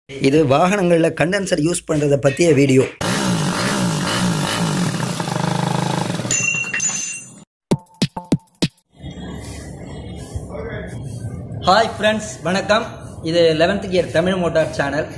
இது வாகனங்களில் condenser use பண்ணுறதை பற்றிய வீடியோ ஹாய் ஃப்ரெண்ட்ஸ் வணக்கம் இது eleventh gear Tamil motor channel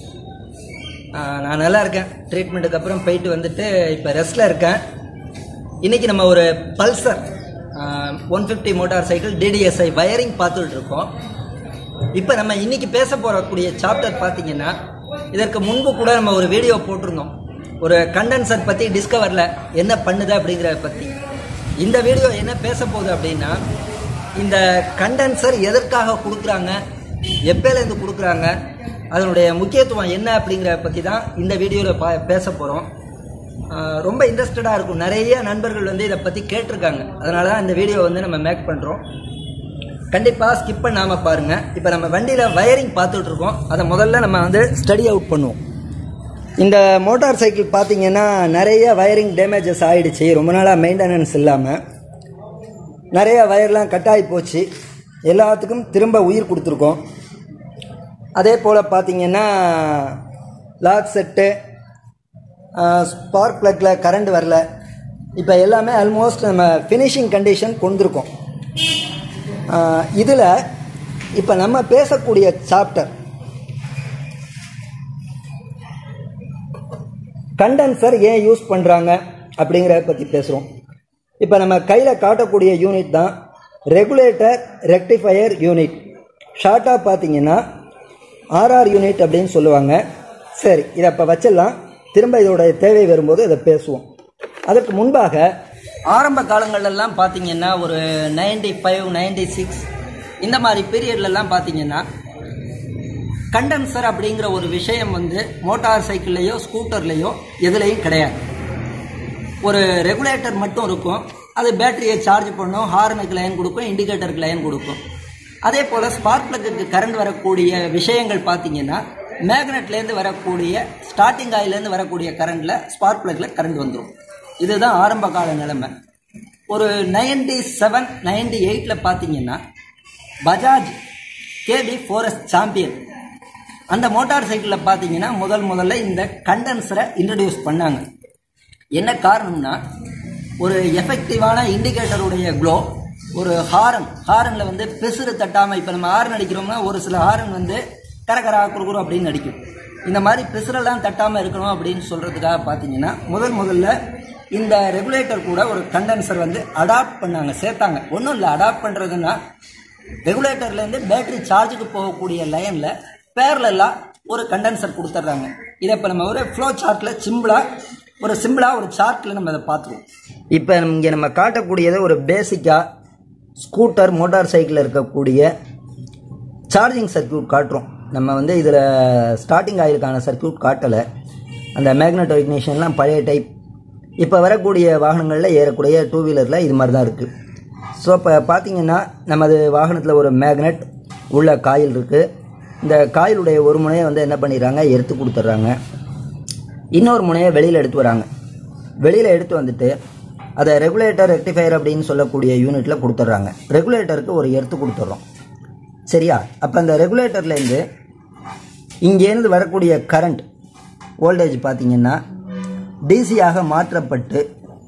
நான் நல்லா இருக்கேன் ட்ரீட்மெண்ட்டுக்கு அப்புறம் போயிட்டு வந்துட்டு இப்போ ரெஸ்ட்டில் இருக்கேன் இன்றைக்கி நம்ம ஒரு Pulsar one fifty motorcycle DTSi wiring பார்த்துட்டு இருக்கோம் இப்போ நம்ம இன்னைக்கு பேச போகக்கூடிய சாப்டர் பார்த்தீங்கன்னா இதற்கு முன்பு கூட நம்ம ஒரு வீடியோ போட்டிருந்தோம் ஒரு கண்டென்சர் பற்றி டிஸ்கவரில் என்ன பண்ணுது அப்படிங்கிறத பற்றி இந்த வீடியோ என்ன பேச போகுது அப்படின்னா இந்த கண்டென்சர் எதற்காக கொடுக்குறாங்க எப்போலேருந்து கொடுக்குறாங்க அதனுடைய முக்கியத்துவம் என்ன அப்படிங்கிறத பற்றி தான் இந்த வீடியோவில் பா பேச போகிறோம் ரொம்ப இன்ட்ரெஸ்டடாக இருக்கும் நிறைய நண்பர்கள் வந்து இதை பற்றி கேட்டிருக்காங்க அதனால தான் இந்த வீடியோ வந்து நம்ம மேக் பண்ணுறோம் கண்டிப்பாக ஸ்கிப் பண்ணாமல் பாருங்கள் இப்போ நம்ம வண்டியில் வயரிங் பார்த்துட்டு இருக்கோம் அதை முதல்ல நம்ம வந்து ஸ்டடி அவுட் பண்ணுவோம் இந்த மோட்டார் சைக்கிள் பார்த்தீங்கன்னா நிறைய வயரிங் டேமேஜஸ் ஆகிடுச்சு ரொம்ப நாளாக மெயின்டெனன்ஸ் இல்லாமல் நிறைய வயர்லாம் கட் ஆகி போச்சு எல்லாத்துக்கும் திரும்ப உயிர் கொடுத்துருக்கோம் அதே போல் பார்த்தீங்கன்னா லாக் செட்டு ஸ்பார்க் ப்ளக்கில் கரண்ட் வரல இப்போ எல்லாமே ஆல்மோஸ்ட் நம்ம ஃபினிஷிங் கண்டிஷன் கொண்டிருக்கோம் இதில் இப்போ நம்ம பேசக்கூடிய சாப்டர் கண்டென்சர் ஏன் யூஸ் பண்ணுறாங்க அப்படிங்கிறத பற்றி பேசுகிறோம் இப்போ நம்ம கையில் காட்டக்கூடிய யூனிட் தான் ரெகுலேட்டர் ரெக்டிஃபையர் யூனிட் ஷார்ட்டாக பார்த்தீங்கன்னா ஆர்ஆர் யூனிட் அப்படின்னு சொல்லுவாங்க சரி இதை இப்போ வச்சிடலாம் திரும்ப இதோட தேவை வரும்போது இதை பேசுவோம் அதற்கு முன்பாக ஆரம்ப காலங்கள்லாம் பார்த்தீங்கன்னா ஒரு நைன்டி ஃபைவ் நைன்டி சிக்ஸ் இந்த மாதிரி பீரியட்லலாம் பார்த்தீங்கன்னா கண்டென்சர் அப்படிங்கிற ஒரு விஷயம் வந்து மோட்டார் சைக்கிள்லேயோ ஸ்கூட்டர்லேயோ எதுலேயும் கிடையாது ஒரு ரெகுலேட்டர் மட்டும் இருக்கும் அது பேட்டரியை சார்ஜ் பண்ணும் ஹார்னுக்கு லைன் கொடுக்கும் இண்டிகேட்டருக்கு லைன் கொடுக்கும் அதே போல் ஸ்பார்க் பிளக்குக்கு கரண்ட் வரக்கூடிய விஷயங்கள் பார்த்தீங்கன்னா மேக்னெட்லேருந்து வரக்கூடிய ஸ்டார்டிங் ஆயிலேருந்து வரக்கூடிய கரண்டில் ஸ்பார்க் பிளக்கில் கரண்ட் வந்துடும் இதுதான் ஆரம்ப கால நிலைமை ஒரு நைன்டி செவன் நைன்டி எயிட்டில் பார்த்தீங்கன்னா பஜாஜ் கேபி ஃபோரஸ் சாம்பியன் அந்த மோட்டார் சைக்கிளில் பார்த்தீங்கன்னா முதல் முதல்ல இந்த கண்டென்சரை இன்ட்ரடியூஸ் பண்ணாங்க என்ன காரணம்னா ஒரு எஃபெக்டிவான இண்டிகேட்டருடைய க்ளோ ஒரு ஹாரன் ஹாரனில் வந்து பிசுறு தட்டாமல் இப்போ நம்ம ஹாரன் அடிக்கிறோம்னா ஒரு சில ஹாரன் வந்து கரகரா குறுகுறு அப்படின்னு அடிக்கும் இந்த மாதிரி பிசுரெல்லாம் தட்டாமல் இருக்கணும் அப்படின்னு சொல்கிறதுக்காக பார்த்தீங்கன்னா முதல் முதல்ல இந்த ரெகுலேட்டர் கூட ஒரு கண்டென்சர் வந்து அடாப்ட் பண்ணாங்க சேர்த்தாங்க ஒன்றும் இல்லை அடாப்ட் பண்ணுறதுன்னா ரெகுலேட்டர்லேருந்து பேட்டரி சார்ஜுக்கு போகக்கூடிய லைனில் பேரலாக ஒரு கண்டென்சர் கொடுத்துட்றாங்க இதை இப்போ நம்ம ஒரு ஃப்ளோ சார்ட்டில் சிம்பிளாக ஒரு சிம்பிளாக ஒரு சார்ட்டில் நம்ம அதை பார்த்துருவோம் இப்போ இங்கே நம்ம காட்டக்கூடியது ஒரு பேசிக்காக ஸ்கூட்டர் மோட்டார் சைக்கிளில் இருக்கக்கூடிய சார்ஜிங் சர்க்கியூட் காட்டுறோம் நம்ம வந்து இதில் ஸ்டார்டிங் ஆயிலுக்கான சர்க்கியூட் காட்டலை அந்த மேக்னெட்டோ இக்னேஷன்லாம் பழைய டைப் இப்போ வரக்கூடிய வாகனங்களில் ஏறக்கூடிய டூ வீலரில் இது மாதிரி தான் இருக்குது ஸோ இப்போ பார்த்தீங்கன்னா நமது வாகனத்தில் ஒரு மேக்னெட் உள்ள காயில் இருக்குது இந்த காயிலுடைய ஒரு முனையை வந்து என்ன பண்ணிடுறாங்க எடுத்து கொடுத்துட்றாங்க இன்னொரு முனையை வெளியில் எடுத்து வராங்க வெளியில் எடுத்து வந்துட்டு அதை ரெகுலேட்டர் ரெக்டிஃபையர் அப்படின்னு சொல்லக்கூடிய யூனிட்டில் கொடுத்துட்றாங்க ரெகுலேட்டருக்கு ஒரு எர்த்து கொடுத்துட்றோம் சரியா அப்போ அந்த ரெகுலேட்டர்லேருந்து இங்கேருந்து வரக்கூடிய கரண்ட் வோல்டேஜ் பார்த்தீங்கன்னா டிசியாக மாற்றப்பட்டு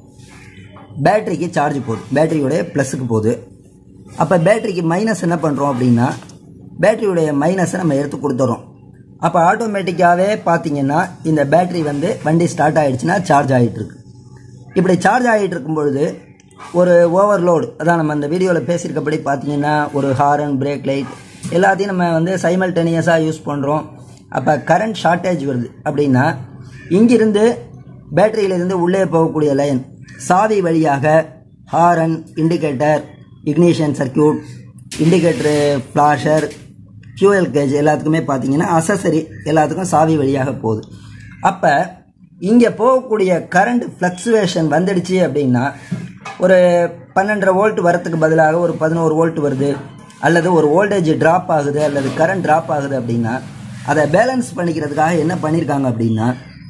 பேட்டரிக்கு சார்ஜ் போகுது பேட்டரியுடைய ப்ளஸுக்கு போகுது அப்போ பேட்டரிக்கு மைனஸ் என்ன பண்ணுறோம் அப்படின்னா பேட்டரியுடைய மைனஸை நம்ம எடுத்து கொடுத்துறோம் அப்போ ஆட்டோமேட்டிக்காகவே பார்த்தீங்கன்னா இந்த பேட்டரி வந்து வண்டி ஸ்டார்ட் ஆகிடுச்சுன்னா சார்ஜ் ஆகிட்டு இருக்கு இப்படி சார்ஜ் ஆகிட்டு இருக்கும் பொழுது ஒரு ஓவர்லோடு அதான் நம்ம அந்த வீடியோவில் பேசியிருக்கபடி பார்த்தீங்கன்னா ஒரு ஹாரன் பிரேக் லைட் எல்லாத்தையும் நம்ம வந்து சைமல்டேனியஸாக யூஸ் பண்ணுறோம் அப்போ கரண்ட் ஷார்ட்டேஜ் வருது அப்படின்னா இங்கிருந்து பேட்டரியிலிருந்து உள்ளே போகக்கூடிய லைன் சாவி வழியாக horn indicator ignition circuit indicator flasher fuel gauge எல்லாத்துக்குமே பார்த்தீங்கன்னா அசசரி எல்லாத்துக்கும் சாவி வழியாக போகுது அப்போ இங்கே போகக்கூடிய கரண்ட் ஃப்ளக்சுவேஷன் வந்துடுச்சு அப்படின்னா ஒரு பன்னெண்டரை வோல்ட் வரத்துக்கு பதிலாக ஒரு பதினோரு வோல்ட் வருது அல்லது ஒரு வோல்டேஜ் ட்ராப் ஆகுது அல்லது கரண்ட் ட்ராப் ஆகுது அப்படின்னா அதை பேலன்ஸ் பண்ணிக்கிறதுக்காக என்ன பண்ணியிருக்காங்க அப்படின்னா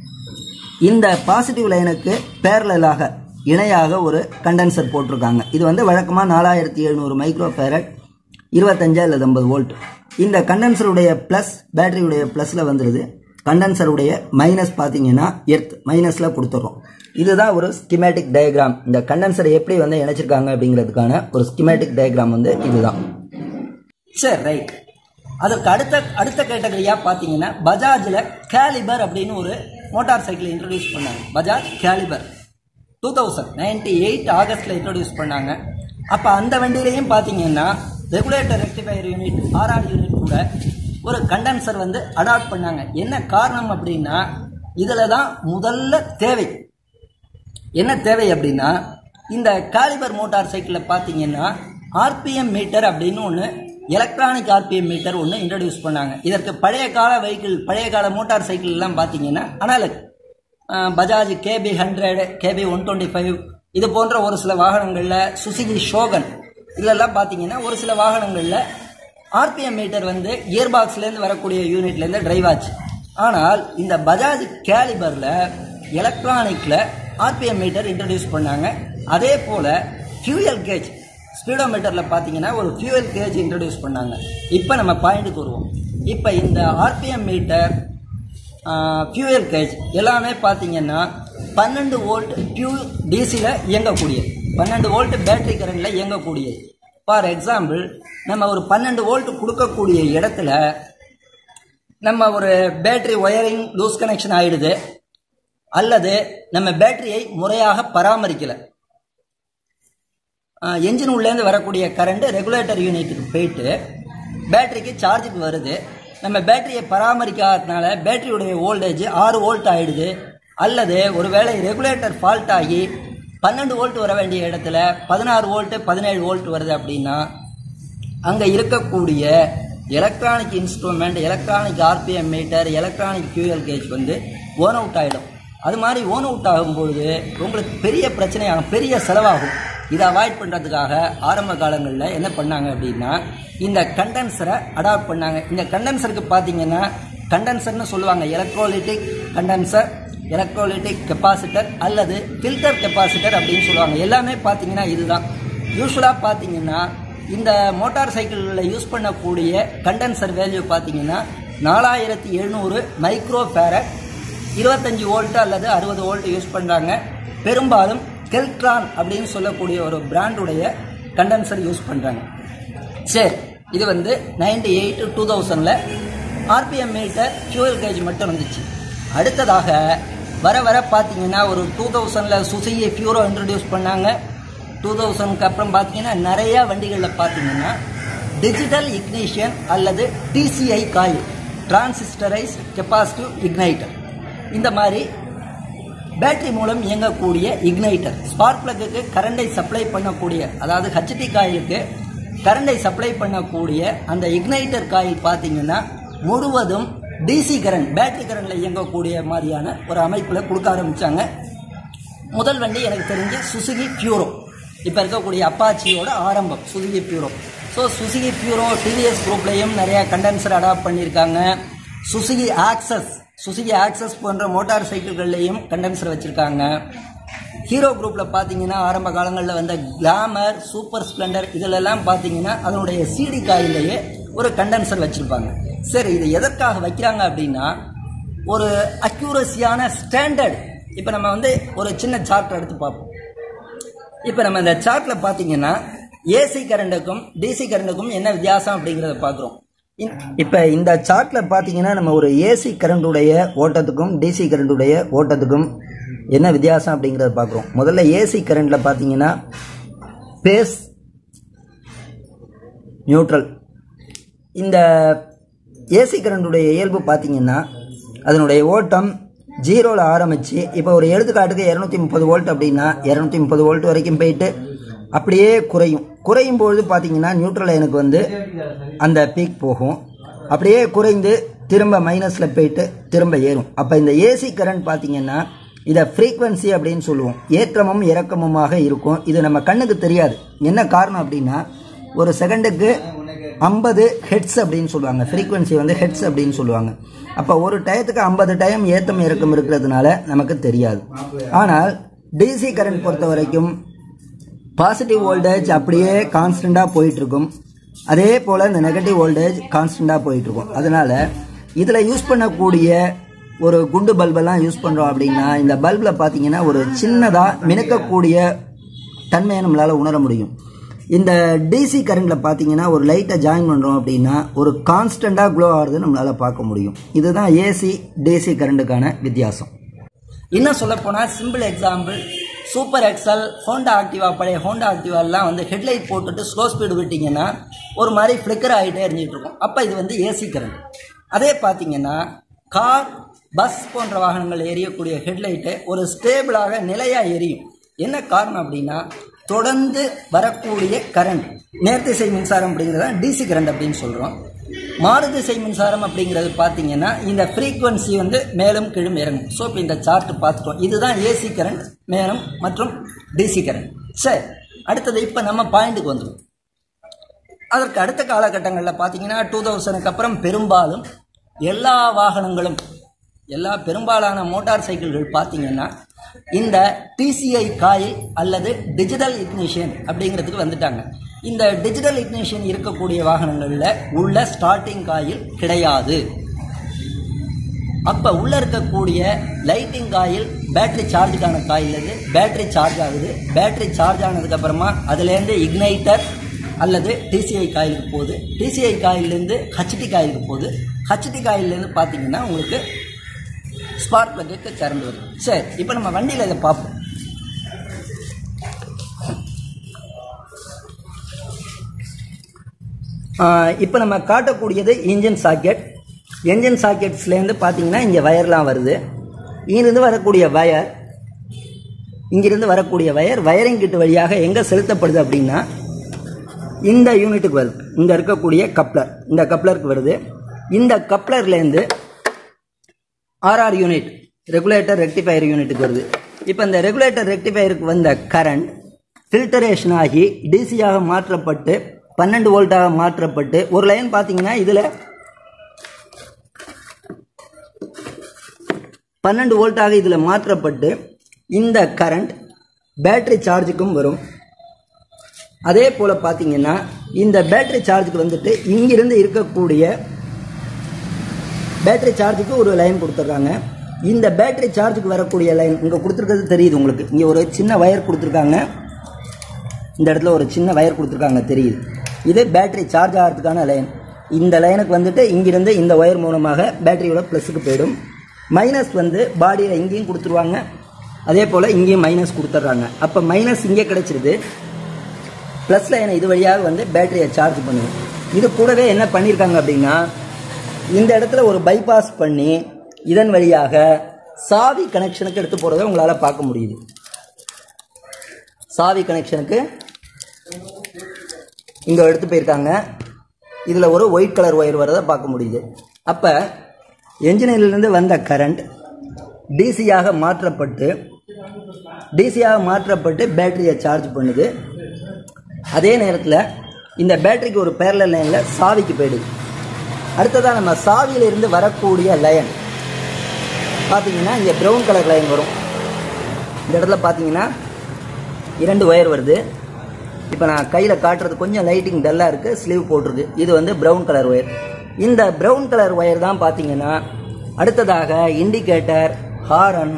இந்த பாசிட்டிவ் லைனுக்கு பேரலாக இணையாக ஒரு கண்டென்சர் போட்டிருக்காங்க இது வந்து வழக்கமாக நாலாயிரத்தி எழுநூறு மைக்ரோ ஃபேரட் இருபத்தஞ்சா இல்லை ஐம்பது வோல்ட் இந்த கண்டென்சருடைய ப்ளஸ் பேட்டரியுடைய ப்ளஸில் வந்துடுது கண்டென்சருடைய மைனஸ் பார்த்தீங்கன்னா எர்த் மைனஸில் கொடுத்துட்றோம் இதுதான் ஒரு ஸ்கிமேட்டிக் டயக்ராம் இந்த கண்டென்சரை எப்படி வந்து இணைச்சிருக்காங்க அப்படிங்கிறதுக்கான ஒரு ஸ்கிமேட்டிக் டயக்ராம் வந்து இதுதான் சரி ரைட் அதற்கு அடுத்த அடுத்த கேட்டகரியா பார்த்தீங்கன்னா பஜாஜில் கேலிபர் அப்படின்னு ஒரு மோட்டார் சைக்கிள் இன்ட்ரடியூஸ் பண்ணாங்க Bajaj caliber two thousand ninety eight ஆகஸ்ட்ல இன்ட்ரடியூஸ் பண்ணாங்க அப்போ அந்த வண்டியிலையும் பார்த்தீங்கன்னா regulator rectifier unit RR unit கூட ஒரு கண்டென்சர் வந்து அடாப்ட் பண்ணாங்க என்ன காரணம் அப்படின்னா இதில் தான் முதல்ல தேவை என்ன தேவை அப்படின்னா இந்த காலிபர் மோட்டார் சைக்கிளில் பார்த்தீங்கன்னா ஆர்பிஎம் மீட்டர் அப்படின்னு ஒன்று எலக்ட்ரானிக் ஆர்பிஎம் மீட்டர் ஒன்று இன்ட்ரடியூஸ் பண்ணாங்க இதற்கு பழைய கால வெஹிக்கிள் பழைய கால மோட்டார் சைக்கிள் எல்லாம் பார்த்தீங்கன்னா analog Bajaj KB hundred KB one twenty five இது போன்ற ஒரு சில வாகனங்களில் சுசுகி ஷோகன் இதெல்லாம் பார்த்தீங்கன்னா ஒரு சில வாகனங்களில் ஆர்பிஎம் மீட்டர் வந்து கியர் பாக்ஸ்லேருந்து வரக்கூடிய யூனிட்லேருந்து டிரைவ் ஆச்சு ஆனால் இந்த பஜாஜ் கேலிபரில் எலக்ட்ரானிக்கில் ஆர்பிஎம் மீட்டர் இன்ட்ரடியூஸ் பண்ணாங்க அதே போல் ஃபியூயல் கேஜ் ஸ்பீடோமீட்டரில் பார்த்தீங்கன்னா ஒரு ஃபியூயல் கேஜ் இன்ட்ரடியூஸ் பண்ணாங்க இப்போ நம்ம பாயிண்ட்டுக்கு வருவோம் இப்போ இந்த ஆர்பிஎம் மீட்டர் ஃபியூயல் கேஜ் எல்லாமே பார்த்தீங்கன்னா பன்னெண்டு வோல்ட் பியூ டிசியில் இயங்கக்கூடியது பன்னெண்டு வோல்ட் பேட்டரி கரண்டில் இயங்கக்கூடியது ஃபார் எக்ஸாம்பிள் நம்ம ஒரு பன்னெண்டு வோல்ட் கொடுக்கக்கூடிய இடத்துல நம்ம ஒரு பேட்டரி ஒயரிங் லூஸ் கனெக்ஷன் ஆயிடுது அல்லது நம்ம பேட்டரியை முறையாக பராமரிக்கலை என்ஜின் உள்ளேருந்து வரக்கூடிய கரண்ட் ரெகுலேட்டர் யூனிட்டுக்கு போயிட்டு பேட்டரிக்கு சார்ஜுக்கு வருது நம்ம பேட்டரியை பராமரிக்காததுனால பேட்டரியுடைய வோல்டேஜ் ஆறு வோல்ட் ஆயிடுது அல்லது ஒருவேளை ரெகுலேட்டர் ஃபால்ட் ஆகி பன்னெண்டு வோல்ட் வர வேண்டிய இடத்துல பதினாறு வோல்ட் பதினேழு வோல்ட் வருது அப்படின்னா அங்கே இருக்கக்கூடிய electronic instrument electronic RPM meter electronic fuel gauge வந்து ஓன் அவுட் ஆகிடும் அது மாதிரி ஓன் அவுட் ஆகும்பொழுது உங்களுக்கு பெரிய பிரச்சனையாகும் பெரிய செலவாகும் இதை அவாய்ட் பண்ணுறதுக்காக ஆரம்ப காலங்களில் என்ன பண்ணாங்க அப்படின்னா இந்த கண்டென்சரை அடாப்ட் பண்ணாங்க இந்த கண்டென்சருக்கு பார்த்தீங்கன்னா கண்டென்சர்னு சொல்லுவாங்க எலக்ட்ரோலிட்டிக் கண்டென்சர் எலக்ட்ரோலிட்டிக் கெப்பாசிட்டர் அல்லது ஃபில்டர் கெப்பாசிட்டர் அப்படின்னு சொல்லுவாங்க எல்லாமே பார்த்தீங்கன்னா இதுதான் யூஸ்வலாக பார்த்தீங்கன்னா இந்த மோட்டார் சைக்கிளில் யூஸ் பண்ணக்கூடிய கண்டென்சர் வேல்யூ பார்த்தீங்கன்னா நாலாயிரத்தி எழுநூறு மைக்ரோ ஃபேரட் இருபத்தஞ்சி வோல்ட் அல்லது அறுபது வோல்ட் யூஸ் பண்ணுறாங்க பெரும்பாலும் கெல்ட்ரான் அப்படின்னு சொல்லக்கூடிய ஒரு பிராண்டுடைய கண்டென்சர் யூஸ் பண்ணுறாங்க சரி இது வந்து நைன்டி எயிட் டூ தௌசண்டில் ஆர்பிஎம் மீட்டர் ஃபியூயல் கேஜ் மட்டும் வந்துச்சு அடுத்ததாக வர வர பார்த்தீங்கன்னா ஒரு டூ தௌசண்டில் சுசுகி ஃபியூரோ இன்ட்ரடியூஸ் பண்ணாங்க டூ தௌசண்ட்க்கு அப்புறம் பார்த்தீங்கன்னா நிறைய வண்டிகளில் பார்த்தீங்கன்னா டிஜிட்டல் இக்னிஷியன் அல்லது TCI coil transistorised capacitive igniter இந்த மாதிரி பேட்டரி மூலம் இயங்கக்கூடிய இக்னைட்டர் ஸ்பார்க் பிளக்குக்கு கரண்டை சப்ளை பண்ணக்கூடிய அதாவது ஹச்டி காயிலுக்கு கரண்டை சப்ளை பண்ணக்கூடிய அந்த இக்னைட்டர் காயில் பார்த்தீங்கன்னா முழுவதும் டிசி கரண்ட் பேட்டரி கரண்ட்ல இயங்கக்கூடிய மாதிரியான ஒரு அமைப்பில் கொடுக்க ஆரம்பிச்சாங்க முதல் வண்டி எனக்கு தெரிஞ்சு சுசுகி பியூரோ இப்போ இருக்கக்கூடிய அப்பாச்சியோட ஆரம்பம் Suzuki Fiero so Suzuki Fiero TVS குரூப்லேயும் நிறைய கண்டென்சர் அடாப்ட் பண்ணியிருக்காங்க சுசுகி ஆக்சஸ் சுசுகி ஆக்சஸ் போன்ற மோட்டார் சைக்கிள்கள்லையும் கண்டென்சர் வச்சுருக்காங்க ஹீரோ குரூப்பில் பார்த்தீங்கன்னா ஆரம்ப காலங்களில் வந்த கிளாமர் சூப்பர் ஸ்ப்ளெண்டர் இதிலெல்லாம் பார்த்தீங்கன்னா அதனுடைய சிடி காயிலேயே ஒரு கண்டென்சர் வச்சுருப்பாங்க சரி இது எதற்காக வைக்கிறாங்க அப்படின்னா ஒரு அக்யூரஸியான ஸ்டாண்டர்ட் இப்போ நம்ம வந்து ஒரு சின்ன சார்ட் எடுத்து பார்ப்போம் இப்போ நம்ம இந்த சார்ட்டில் பார்த்தீங்கன்னா ஏசி கரண்ட்டுக்கும் டிசி கரண்ட்டுக்கும் என்ன வித்தியாசம் அப்படிங்கிறத பார்க்குறோம் இப்போ இந்த சார்ட்டில் பார்த்தீங்கன்னா நம்ம ஒரு ஏசி கரண்டுடைய ஓட்டத்துக்கும் டிசி கரண்டுடைய ஓட்டத்துக்கும் என்ன வித்தியாசம் அப்படிங்கிறத பார்க்குறோம் முதல்ல ஏசி கரண்டில் பார்த்தீங்கன்னா பேஸ் நியூட்ரல் இந்த ஏசி கரண்டுடைய இயல்பு பார்த்தீங்கன்னா அதனுடைய ஓட்டம் ஜீரோவில் ஆரம்பித்து இப்போ ஒரு எடுத்துக்காட்டுக்கு இரநூத்தி முப்பது வோல்ட் அப்படின்னா இரநூத்தி முப்பது வோல்ட் வரைக்கும் போயிட்டு அப்படியே குறையும் குறையும் பொழுது பார்த்தீங்கன்னா நியூட்ரல் எனக்கு வந்து அந்த பீக் போகும் அப்படியே குறைந்து திரும்ப மைனஸில் போயிட்டு திரும்ப ஏறும் அப்போ இந்த ஏசி கரண்ட் பார்த்தீங்கன்னா இதை ஃப்ரீக்வன்சி அப்படின்னு சொல்லுவோம் ஏற்றமும் இறக்கமுமாக இருக்கும் இது நம்ம கண்ணுக்கு தெரியாது என்ன காரணம் அப்படின்னா ஒரு செகண்டுக்கு ஐம்பது ஹெட்ஸ் அப்படின்னு சொல்லுவாங்க ஃப்ரீக்வன்சி வந்து ஹெட்ஸ் அப்படின்னு சொல்லுவாங்க அப்போ ஒரு டயத்துக்கு ஐம்பது டைம் ஏற்றம் இறக்கம் இருக்கிறதுனால நமக்கு தெரியாது ஆனால் டிசி கரண்ட் பொறுத்த வரைக்கும் பாசிட்டிவ் வோல்டேஜ் அப்படியே கான்ஸ்டண்ட்டாக போயிட்டு இருக்கும் அதே போல் இந்த நெகட்டிவ் வோல்டேஜ் கான்ஸ்டண்ட்டாக போயிட்டுருக்கும் அதனால் இதில் யூஸ் பண்ணக்கூடிய ஒரு குண்டு பல்பெல்லாம் யூஸ் பண்ணுறோம் அப்படின்னா இந்த பல்பில் பார்த்தீங்கன்னா ஒரு சின்னதாக மினுக்கக்கூடிய தன்மையை நம்மளால் உணர முடியும் இந்த டிசி கரண்டில் பார்த்தீங்கன்னா ஒரு லைட்டை ஜாயின் பண்ணுறோம் அப்படின்னா ஒரு கான்ஸ்டண்ட்டாக க்ளோ ஆகிறது நம்மளால் பார்க்க முடியும் இதுதான் ஏசி டிசி கரண்ட்டுக்கான வித்தியாசம் இன்னும் சொல்லப்போனால் simple example super XL Honda Activa பழைய ஹோண்டா ஆக்டிவாலாம் வந்து ஹெட்லைட் போட்டுட்டு ஸ்லோ ஸ்பீடு விட்டிங்கன்னா ஒரு மாதிரி ஃப்ளிக்கர் ஆகிட்டே எரிஞ்சிட்டு இருக்கும் அப்போ இது வந்து ஏசி கரண்ட் அதே பார்த்தீங்கன்னா கார் பஸ் போன்ற வாகனங்கள் எரியக்கூடிய ஹெட்லைட்டு ஒரு ஸ்டேபிளாக நிலையாக எரியும் என்ன காரணம் அப்படின்னா தொடர்ந்து வரக்கூடிய கரண்ட் நேர்த்திசை மின்சாரம் அப்படிங்கிறத டிசி கரண்ட் அப்படின்னு சொல்கிறோம் மாறுதிசை மின்சாரம் அப்படிங்கிறது பார்த்தீங்கன்னா இந்த ஃப்ரீக்குவன்சி வந்து மேலும் கீழும் இறங்கும் ஸோ இப்போ இந்த சார்ட் பார்த்துட்டோம் இதுதான் ஏசி கரண்ட் மேலும் மற்றும் டிசி கரண்ட் சரி அடுத்தது இப்போ நம்ம பாயிண்ட்டுக்கு வந்துடும் அதற்கு அடுத்த காலகட்டங்களில் பார்த்தீங்கன்னா டூ தௌசண்ட்க்கு அப்புறம் பெரும்பாலும் எல்லா வாகனங்களும் எல்லா பெரும்பாலான மோட்டார் சைக்கிள்கள் பார்த்தீங்கன்னா இந்த டிசிஐ காயில் அல்லது டிஜிட்டல் இக்னிஷியன் அப்படிங்கிறதுக்கு வந்துட்டாங்க இந்த டிஜிட்டல் இக்னிஷியன் இருக்கக்கூடிய வாகனங்களில் உள்ள ஸ்டார்டிங் காயில் கிடையாது அப்போ உள்ளே இருக்கக்கூடிய லைட்டிங் காயில் பேட்டரி சார்ஜுக்கான காயில் இது பேட்டரி சார்ஜ் ஆகுது பேட்டரி சார்ஜ் ஆனதுக்கப்புறமா அதுலேருந்து இக்னைட்டர் அல்லது டிசிஐ காயிலுக்கு போகுது டிசிஐ காயிலேருந்து ஹச்டி காயிலுக்கு போகுது ஹச்டி காயிலேருந்து பார்த்தீங்கன்னா உங்களுக்கு ஸ்பார்க் பிளக்கு கரண்ட் வருது சரி இப்போ நம்ம வண்டியில் இதை பார்ப்போம் இப்போ நம்ம காட்டக்கூடியது இன்ஜின் சாக்கெட் என்ஜின் சாக்கெட்ஸ்லேருந்து பார்த்தீங்கன்னா இங்கே வயர்லாம் வருது இங்கிருந்து வரக்கூடிய வயர் இங்கிருந்து வரக்கூடிய வயர் வயரிங் கிட்டு வழியாக எங்கே செலுத்தப்படுது அப்படின்னா இந்த யூனிட்டுக்கு வருது இங்கே இருக்கக்கூடிய கப்ளர் இந்த கப்ளருக்கு வருது இந்த கப்ளர்லேருந்து ஆர்ஆர் யூனிட் ரெகுலேட்டர் ரெக்டிஃபயர் யூனிட்டுக்கு வருது இப்போ இந்த ரெகுலேட்டர் ரெக்டிஃபயருக்கு வந்த கரண்ட் ஃபில்டரேஷன் ஆகி டிசியாக மாற்றப்பட்டு பன்னெண்டு வோல்ட்டாக மாற்றப்பட்டு ஒரு லைன் பார்த்தீங்கன்னா இதில் பன்னெண்டு வோல்ட்டாக இதில் மாற்றப்பட்டு இந்த கரண்ட் பேட்டரி சார்ஜுக்கும் வரும் அதே போல் பார்த்தீங்கன்னா இந்த பேட்டரி சார்ஜுக்கு வந்துட்டு இங்கிருந்து இருக்கக்கூடிய பேட்டரி சார்ஜுக்கு ஒரு லைன் கொடுத்துட்றாங்க இந்த பேட்டரி சார்ஜுக்கு வரக்கூடிய லைன் இங்கே கொடுத்துருக்கிறது தெரியுது உங்களுக்கு இங்கே ஒரு சின்ன வயர் கொடுத்துருக்காங்க இந்த இடத்துல ஒரு சின்ன வயர் கொடுத்துருக்காங்க தெரியுது இது பேட்டரி சார்ஜ் ஆகிறதுக்கான லைன் இந்த லைனுக்கு வந்துட்டு இங்கிருந்து இந்த ஒயர் மூலமாக பேட்டரியோட ப்ளஸுக்கு போயிடும் மைனஸ் வந்து பாடியில் இங்கேயும் கொடுத்துருவாங்க அதே போல் இங்கேயும் மைனஸ் கொடுத்துட்றாங்க அப்போ மைனஸ் இங்கே கிடைச்சிருது ப்ளஸ் லைனை இது வழியாக வந்து பேட்டரியை சார்ஜ் பண்ணுவோம் இது கூடவே என்ன பண்ணியிருக்காங்க அப்படின்னா இந்த இடத்துல ஒரு பைபாஸ் பண்ணி இதன் வழியாக சாவி கனெக்ஷனுக்கு எடுத்து போகிறத உங்களால் பார்க்க முடியுது சாவி கனெக்ஷனுக்கு இங்கே எடுத்து போயிருக்காங்க இதில் ஒரு ஒயிட் கலர் ஒயர் வரதை பார்க்க முடியுது அப்போ என்ஜினிலிருந்து வந்த கரண்ட் டிசியாக மாற்றப்பட்டு டிசியாக மாற்றப்பட்டு பேட்டரியை சார்ஜ் பண்ணுது அதே நேரத்தில் இந்த பேட்டரிக்கு ஒரு பேரலல் லைனில் சாவிக்கு போயிடுது அடுத்ததாக நம்ம சாவியிலிருந்து வரக்கூடிய லைன் பார்த்தீங்கன்னா இங்கே ப்ரௌன் கலர் லைன் வரும் இந்த இடத்துல பார்த்தீங்கன்னா இரண்டு ஒயர் வருது இப்போ நான் கையில் காட்டுறது கொஞ்சம் லைட்டிங் டல்லாக இருக்குது ஸ்லீவ் போட்டிருக்கு இது வந்து ப்ரௌன் கலர் ஒயர் இந்த ப்ரௌன் கலர் ஒயர் தான் பார்த்தீங்கன்னா அடுத்ததாக இண்டிகேட்டர் ஹாரன்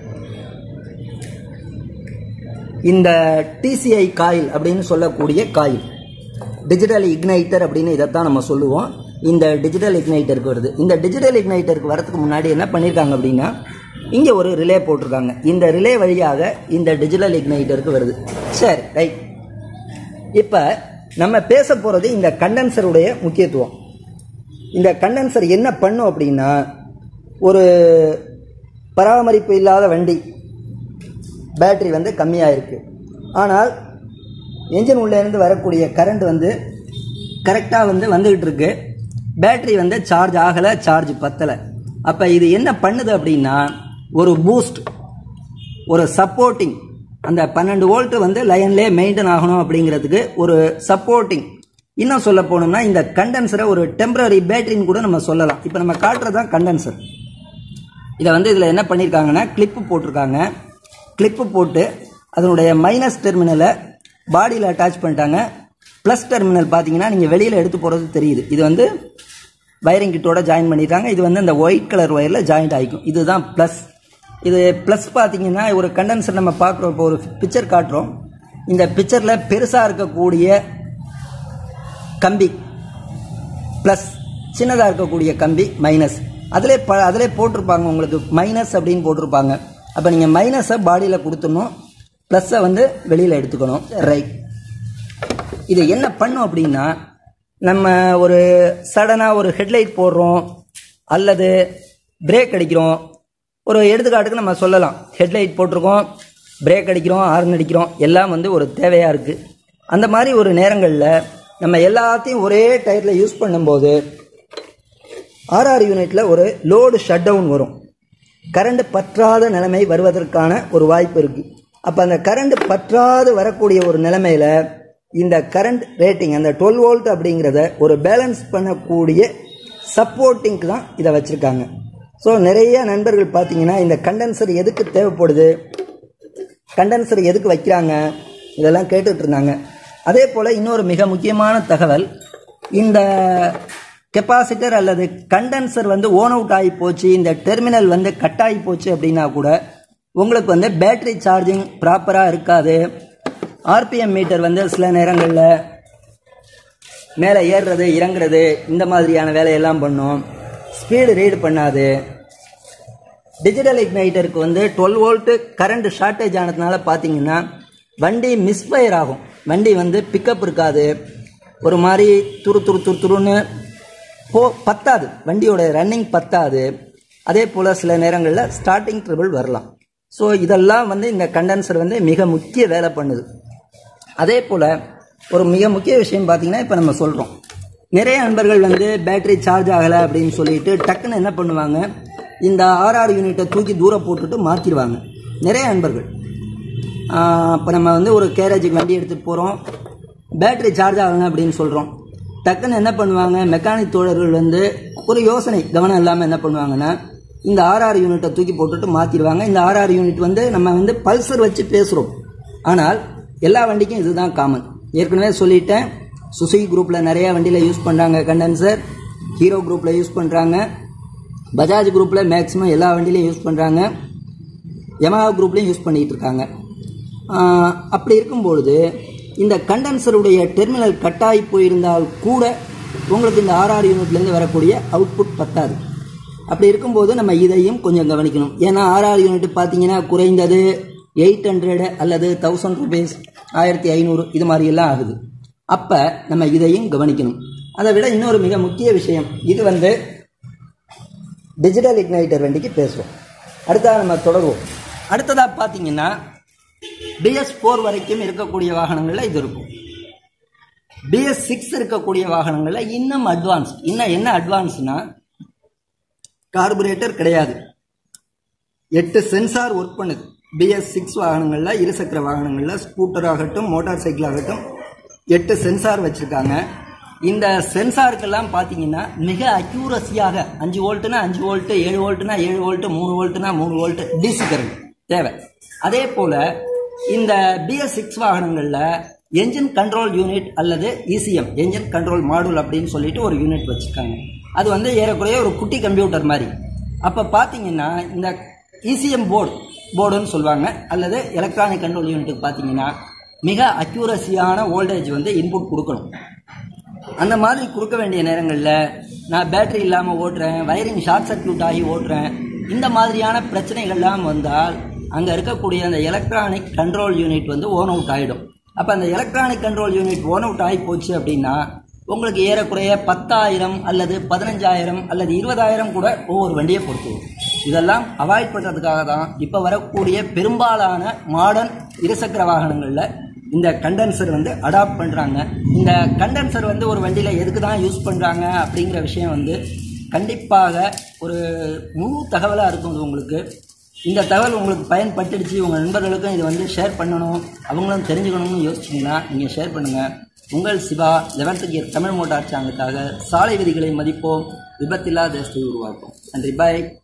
இந்த டிசிஐ காயில் அப்படின்னு சொல்லக்கூடிய காயில் டிஜிட்டல் இக்னைட்டர் அப்படின்னு இதைத்தான் நம்ம சொல்லுவோம் இந்த டிஜிட்டல் இக்னைட்டருக்கு வருது இந்த டிஜிட்டல் இக்னைட்டருக்கு வரதுக்கு முன்னாடி என்ன பண்ணியிருக்காங்க அப்படின்னா இங்கே ஒரு ரிலே போட்டிருக்காங்க இந்த ரிலே வழியாக இந்த டிஜிட்டல் இக்னைட்டருக்கு வருது சரி ரைட் இப்போ நம்ம பேச போகிறது இந்த கண்டென்சருடைய முக்கியத்துவம் இந்த கண்டென்சர் என்ன பண்ணும் அப்படின்னா ஒரு பராமரிப்பு இல்லாத வண்டி பேட்டரி வந்து கம்மியாக இருக்குது ஆனால் என்ஜின் உள்ளேருந்து வரக்கூடிய கரண்ட் வந்து கரெக்டாக வந்து வந்துக்கிட்டு இருக்கு பேட்டரி வந்து சார்ஜ் ஆகலை சார்ஜ் பத்தலை அப்போ இது என்ன பண்ணுது அப்படின்னா ஒரு பூஸ்ட் ஒரு சப்போர்ட்டிங் அந்த பன்னெண்டு வோல்ட் வந்து லைன்லேயே மெயின்டைன் ஆகணும் அப்படிங்கிறதுக்கு ஒரு சப்போர்ட்டிங் இன்னும் சொல்ல போனோம்னா இந்த கண்டென்சரை ஒரு டெம்பரரி பேட்டரின்னு கூட நம்ம சொல்லலாம் இப்போ நம்ம காட்டுறது தான் கண்டென்சர் இதை வந்து இதில் என்ன பண்ணியிருக்காங்கன்னா கிளிப்பு போட்டிருக்காங்க கிளிப்பு போட்டு அதனுடைய மைனஸ் டெர்மினலை பாடியில் அட்டாச் பண்ணிட்டாங்க ப்ளஸ் டெர்மினல் பார்த்தீங்கன்னா நீங்கள் வெளியில் எடுத்து போகிறது தெரியுது இது வந்து வயரிங் கிட்டோட ஜாயின் பண்ணிட்டாங்க இது வந்து இந்த ஒயிட் கலர் ஒயரில் ஜாயிண்ட் ஆகிக்கும் இதுதான் ப்ளஸ் இது ப்ளஸ் பார்த்தீங்கன்னா ஒரு கண்டென்சர் நம்ம பார்க்குறோம் இப்போ ஒரு பிக்சர் காட்டுறோம் இந்த பிக்சரில் பெருசாக இருக்கக்கூடிய கம்பி ப்ளஸ் சின்னதாக இருக்கக்கூடிய கம்பி மைனஸ் அதிலே ப அதிலே போட்டிருப்பாங்க உங்களுக்கு மைனஸ் அப்படின்னு போட்டிருப்பாங்க அப்போ நீங்கள் மைனஸை பாடியில் கொடுத்துடணும் ப்ளஸ்ஸை வந்து வெளியில் எடுத்துக்கணும் ரைட் இது என்ன பண்ணும் அப்படின்னா நம்ம ஒரு சடனாக ஒரு ஹெட்லைட் போடுறோம் அல்லது பிரேக் அடிக்கிறோம் ஒரு எடுத்துக்காட்டுக்கு நம்ம சொல்லலாம் ஹெட்லைட் போட்டிருக்கோம் பிரேக் அடிக்கிறோம் ஹார்ன் அடிக்கிறோம் எல்லாம் வந்து ஒரு தேவையாக இருக்குது அந்த மாதிரி ஒரு நேரங்களில் நம்ம எல்லாத்தையும் ஒரே டயரில் யூஸ் பண்ணும்போது ஆர்ஆர் யூனிட்டில் ஒரு லோடு ஷட் டவுன் வரும் கரண்ட் பற்றாத நிலைமை வருவதற்கான ஒரு வாய்ப்பு இருக்குது அப்போ அந்த கரண்ட் பற்றாது வரக்கூடிய ஒரு நிலைமையில் இந்த கரண்ட் ரேட்டிங் அந்த டுவெல் வோல்ட் அப்படிங்கிறத ஒரு பேலன்ஸ் பண்ணக்கூடிய சப்போர்ட்டிங்க்கு தான் இதை வச்சுருக்காங்க ஸோ நிறைய நண்பர்கள் பார்த்தீங்கன்னா இந்த கண்டென்சர் எதுக்கு தேவைப்படுது கண்டென்சர் எதுக்கு வைக்கிறாங்க இதெல்லாம் கேட்டுட்டு இருந்தாங்க அதே போல் இன்னொரு மிக முக்கியமான தகவல் இந்த கெப்பாசிட்டர் அல்லது கண்டென்சர் வந்து ஓன் அவுட் ஆகி போச்சு இந்த டெர்மினல் வந்து கட் ஆகி போச்சு அப்படின்னா கூட உங்களுக்கு வந்து பேட்டரி சார்ஜிங் ப்ராப்பராக இருக்காது ஆர்பிஎம் மீட்டர் வந்து சில நேரங்களில் மேலே ஏறுறது இறங்குறது இந்த மாதிரியான வேலையெல்லாம் பண்ணும் ஸ்பீடு ரீடு பண்ணாது டிஜிட்டல் இக்னைட்டருக்கு வந்து டுவெல் வோல்ட்டு கரண்ட் ஷார்ட்டேஜ் ஆனதுனால பார்த்தீங்கன்னா வண்டி மிஸ்ஃபயர் ஆகும் வண்டி வந்து பிக்கப் இருக்காது ஒரு மாதிரி துரு துரு துரு துருன்னு போ பத்தாது வண்டியோட ரன்னிங் பத்தாது அதே போல் சில நேரங்களில் ஸ்டார்டிங் ட்ரிபிள் வரலாம் ஸோ இதெல்லாம் வந்து இந்த கண்டென்சர் வந்து மிக முக்கிய வேலை பண்ணுது அதே போல் ஒரு மிக முக்கிய விஷயம் பார்த்தீங்கன்னா இப்போ நம்ம சொல்கிறோம் நிறைய நண்பர்கள் வந்து பேட்டரி சார்ஜ் ஆகலை அப்படின்னு சொல்லிட்டு டக்குன்னு என்ன பண்ணுவாங்க இந்த ஆர்ஆர் யூனிட்டை தூக்கி தூரம் போட்டுட்டு மாற்றிடுவாங்க நிறைய நண்பர்கள் இப்போ நம்ம வந்து ஒரு கேரேஜுக்கு வண்டி எடுத்துகிட்டு போகிறோம் பேட்டரி சார்ஜ் ஆகலை அப்படின்னு சொல்கிறோம் டக்குன்னு என்ன பண்ணுவாங்க மெக்கானிக் தோழர்கள் வந்து ஒரு யோசனை கவனம் இல்லாமல் என்ன பண்ணுவாங்கன்னா இந்த ஆர்ஆர் யூனிட்டை தூக்கி போட்டுட்டு மாற்றிடுவாங்க இந்த ஆர்ஆர் யூனிட் வந்து நம்ம வந்து பல்சர் வச்சு பேசுகிறோம் ஆனால் எல்லா வண்டிக்கும் இதுதான் காமன் ஏற்கனவே சொல்லிட்டேன் சுசுகி குரூப்பில் நிறைய வண்டியில் யூஸ் பண்ணுறாங்க கண்டென்சர் ஹீரோ குரூப்பில் யூஸ் பண்ணுறாங்க பஜாஜ் குரூப்பில் மேக்ஸிமம் எல்லா வண்டியிலையும் யூஸ் பண்ணுறாங்க யமஹா குரூப்லேயும் யூஸ் பண்ணிகிட்டு இருக்காங்க ஆஹ் அப்படி இருக்கும்பொழுது இந்த கண்டென்சருடைய டெர்மினல் கட்டாகி போயிருந்தால் கூட உங்களுக்கு இந்த ஆர்ஆர் யூனிட்லேருந்து வரக்கூடிய அவுட்புட் பத்தாது அப்படி இருக்கும்போது நம்ம இதையும் கொஞ்சம் கவனிக்கணும் ஏன்னா ஆர்ஆர் யூனிட் பார்த்தீங்கன்னா குறைந்தது எயிட் ஹண்ட்ரடு அல்லது தௌசண்ட் ருபீஸ் ஆயிரத்தி ஐநூறு இது மாதிரி எல்லாம் ஆகுது அப்போ நம்ம இதையும் கவனிக்கணும் அதை விட இன்னொரு மிக முக்கிய விஷயம் இது வந்து டிஜிட்டல் இக்னைட்டர் வண்டிக்கு பேசுவோம் அடுத்ததாக நம்ம தொடருவோம் அடுத்ததாக பார்த்தீங்கன்னா பிஎஸ் ஃபோர் வரைக்கும் இருக்கக்கூடிய வாகனங்களில் இது இருக்கும் பிஎஸ் சிக்ஸ் இருக்கக்கூடிய வாகனங்களில் இன்னும் அட்வான்ஸ் இன்னும் என்ன அட்வான்ஸ்னா கார்பரேட்டர் கிடையாது எட்டு சென்சார் ஒர்க் பண்ணுது பிஎஸ் சிக்ஸ் வாகனங்களில் இருசக்கர வாகனங்களில் ஸ்கூட்டர் ஆகட்டும் மோட்டார் சைக்கிள் ஆகட்டும் எட்டு சென்சார் வச்சுருக்காங்க இந்த சென்சாருக்கெல்லாம் பார்த்தீங்கன்னா மிக அக்யூரஸியாக அஞ்சு வோல்ட்டுனா அஞ்சு வோல்ட்டு ஏழு வோல்ட்டுனா ஏழு வோல்ட்டு மூணு வோல்ட்டுனா மூணு வோல்ட்டு டிசி கரண்ட் தேவை அதே போல் இந்த பிஎஸ் சிக்ஸ் வாகனங்களில் என்ஜின் கண்ட்ரோல் யூனிட் அல்லது இசிஎம் என்ஜின் கண்ட்ரோல் மாடுல் அப்படின்னு சொல்லிட்டு ஒரு யூனிட் வச்சுருக்காங்க அது வந்து ஏறக்குறைய ஒரு குட்டி கம்ப்யூட்டர் மாதிரி அப்போ பார்த்தீங்கன்னா இந்த இசிஎம் போர்டு போர்டுன்னு சொல்லுவாங்க அல்லது எலக்ட்ரானிக் கண்ட்ரோல் யூனிட்டுக்கு பார்த்தீங்கன்னா மிக அக்யூரஸியான வோல்டேஜ் வந்து இன்புட் கொடுக்கணும் அந்த மாதிரி கொடுக்க வேண்டிய நேரங்களில் நான் பேட்டரி இல்லாமல் ஓட்டுறேன் வயரிங் ஷார்ட் சர்க்யூட் ஆகி ஓட்டுறேன் இந்த மாதிரியான பிரச்சனைகள்லாம் வந்தால் அங்கே இருக்கக்கூடிய அந்த எலக்ட்ரானிக் கண்ட்ரோல் யூனிட் வந்து ஓன் அவுட் ஆகிடும் அப்போ அந்த எலக்ட்ரானிக் கண்ட்ரோல் யூனிட் ஓன் அவுட் ஆகி போச்சு அப்படின்னா உங்களுக்கு ஏறக்குறைய பத்தாயிரம் அல்லது பதினஞ்சாயிரம் அல்லது இருபதாயிரம் கூட ஒவ்வொரு வண்டியை பொறுத்து இதெல்லாம் அவாய்ட் பண்ணுறதுக்காக தான் இப்போ வரக்கூடிய பெரும்பாலான மாடர்ன் இருசக்கர வாகனங்களில் இந்த கண்டென்சர் வந்து அடாப்ட் பண்ணுறாங்க இந்த கண்டென்சர் வந்து ஒரு வண்டியில் எதுக்கு தான் யூஸ் பண்ணுறாங்க அப்படிங்கிற விஷயம் வந்து கண்டிப்பாக ஒரு முழு தகவலாக இருக்கும் இது உங்களுக்கு இந்த தகவல் உங்களுக்கு பயன்பட்டுடுச்சு உங்கள் நண்பர்களுக்கும் இது வந்து ஷேர் பண்ணணும் அவங்களும் தெரிஞ்சுக்கணும்னு யோசிச்சிங்கன்னா நீங்கள் ஷேர் பண்ணுங்கள் உங்கள் Siva eleventh gear Tamil motor சேனலுக்காக சாலை விதிகளை மதிப்போம் விபத்தில்லா தேசத்தை உருவாக்கும் நன்றி பாய்